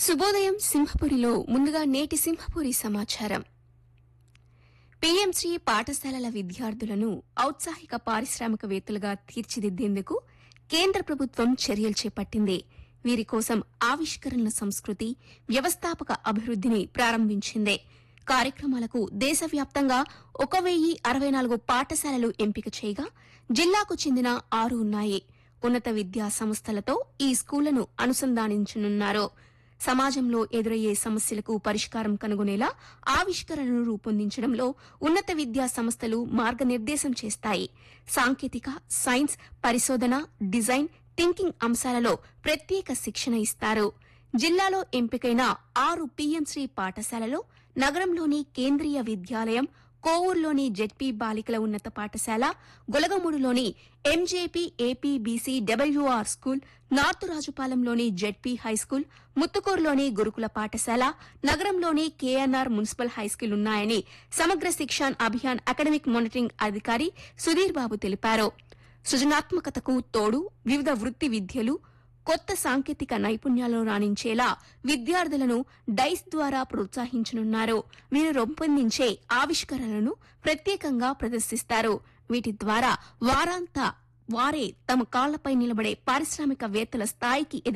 శుభోదయం సింహపురిలో ముందుగా నేటి సింహపురి సమాచారం పీఎంశ్రీ పాఠశాలల విద్యార్థులను ఔత్సాహిక పారిశ్రామికవేత్తలుగా తీర్చిదిద్దేందుకు కేంద్ర ప్రభుత్వం చర్యలు చేపట్టింది వీరి కోసం ఆవిష్కరణల సంస్కృతి వ్యవస్థాపక అభివృద్ధిని ప్రారంభించింది కార్యక్రమాలకు దేశవ్యాప్తంగా ఒక వెయ్యి అరవై నాలుగు పాఠశాలలు ఎంపిక చేయగా జిల్లాకు చెందిన ఆరు ఉన్నాయి ఉన్నత విద్యా సంస్థలతో ఈ స్కూళ్లను అనుసంధానించనున్నారు సమాజంలో ఎదురయ్యే సమస్యలకు పరిష్కారం కనుగొనేలా ఆవిష్కరణను రూపొందించడంలో ఉన్నత విద్యా సంస్థలు మార్గనిర్దేశం చేస్తాయి సాంకేతిక సైన్స్ పరిశోధన డిజైన్ థింకింగ్ అంశాలలో ప్రత్యేక శిక్షణ ఇస్తారు జిల్లాలో ఎంపికైన ఆరు పీఎంశ్రీ పాఠశాలలో నగరంలోని కేంద్రీయ విద్యాలయం కోవూరులోని జెడ్పీ బాలికల ఉన్నత పాఠశాల గొలగమూడులోని MJP APBC WR school north రాజుపాలెంలోని జెడ్పీ హైస్కూల్ ముత్తుకూరులోని గురుకుల పాఠశాల నగరంలోని కేఎన్ఆర్ మున్సిపల్ హైస్కూల్ ఉన్నాయని సమగ్ర శిక్షాన్ అభియాన్ అకాడమిక్ మానిటరింగ్ అధికారి సుధీర్ బాబు తెలిపారు సృజనాత్మకతకు తోడు వివిధ వృత్తి విద్యలు కొత్త సాంకేతిక నైపుణ్యాలను రాణించేలా విద్యార్థులను డైస్ ద్వారా ప్రోత్సహించనున్నారు వీరు రూపొందించే ఆవిష్కరణలను ప్రత్యేకంగా ప్రదర్శిస్తారు వీటి ద్వారా వారాంతా వారే తమ కాళ్లపై నిలబడే పారిశ్రామికవేత్తల స్థాయికి ఎదిగే